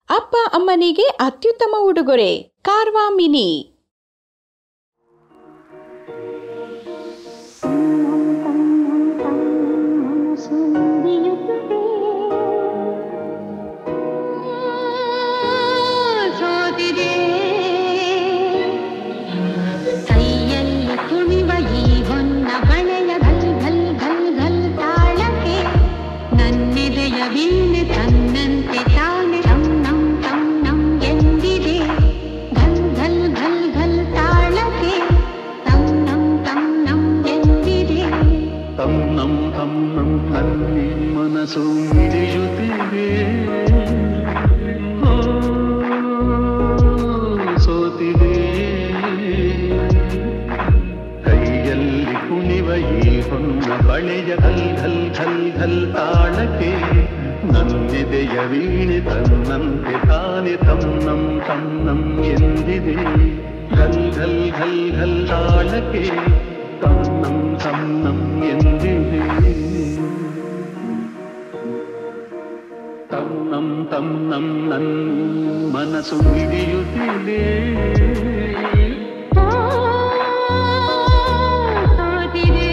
ಅಪ್ಪ ಅಮ್ಮನಿಗೆ ಅತ್ಯುತ್ತಮ ಉಡುಗೊರೆ ಕಾರ್ವಾ ಮಿನಿ ಸೋತಿದೆ ಕೈಯಲ್ಲಿ ಕುಣಿವ ಈ ಹೊನ್ನ ಬಳೆಯ ಘಲ್ ಘಲ್ ಘಲ್ ಘಲ್ ತಾಳಕ್ಕೆ ನನ್ನೆದೆಯ ವೀಣೆ ತನ್ನಂತೆ ತಾನೆ ತಂ ನಂ ತಂ ನಂ ಎಂದಿದೆ ಘಲ್ ಘಲ್ ಘಲ್ ಘಲ್ ತಾಳಕ್ಕೆ ತಂ ನಂ ತಂ ನಂ ಎಂದಿದೆ ತಂ ನಂ ತಂ ನಂ ನಲ್ಲಿ ಮನಸ್ಸು ಮಿಡಿಯುತ್ತಿದೆ ಓ, ಸೋತಿದೆ ಕೈಯಲ್ಲಿ ಕುಣಿವ ಈ ಹೊನ್ನ ಬಳೆಯ ಘಲ್ ಘಲ್ ಘಲ್ ಘಲ್ ತಾಳಕ್ಕೆ ನನ್ನೆದೆಯ ವೀಣೆ ತನ್ನಂತೆ ತಾನೆ ತಂ ನಂ ತಂ ನಂ ಎಂದಿದೆ ಘಲ್ ಘಲ್ ಘಲ್ ಘಲ್ ತಾಳಕ್ಕೆ ತಂ ನಂ ತಂ ನಂ ಎಂದಿದೆ ತಂ ನಂ ತಂ ನಂ ನನ್ ಮನಸ್ಸು ಹಿಡಿಯುತ್ತಿದೆ ಸೋತಿದೆ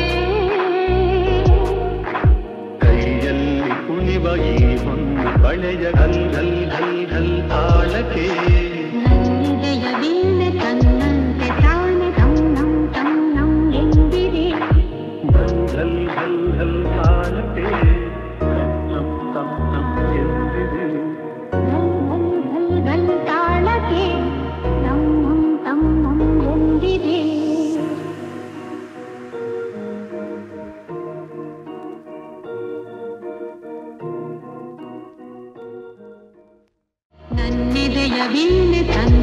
ಕೈಯಲ್ಲಿ ಕುಣಿವ ಈ ಹೊನ್ನ ಬಳೆಯ ಘಲ್ ಘಲ್ ಘಲ್ ಘಲ್ ತಾಳಕ್ಕೆ ನನ್ನೆದೆಯ ವೀಣೆ ತನ್ನಂತೆ ತಾನೆ ತಂ ನಂ ತಂ ನಂ ಎಂದಿದೆ ಘಲ್ ಘಲ್ ಘಲ್ ಘಲ್ ತಾಳಕ್ಕೆ ತಂ ತಂ ತಂ ಎಂದಿದೆ ಘಲ್ ಘಲ್ ಘಲ್ ತಾಳಕ್ಕೆ ನಂ ನಂ ತಂ ನಂ ಎಂದಿದೆ ನನ್ನೆದೆಯ ವೀಣೆ ತನ್ನ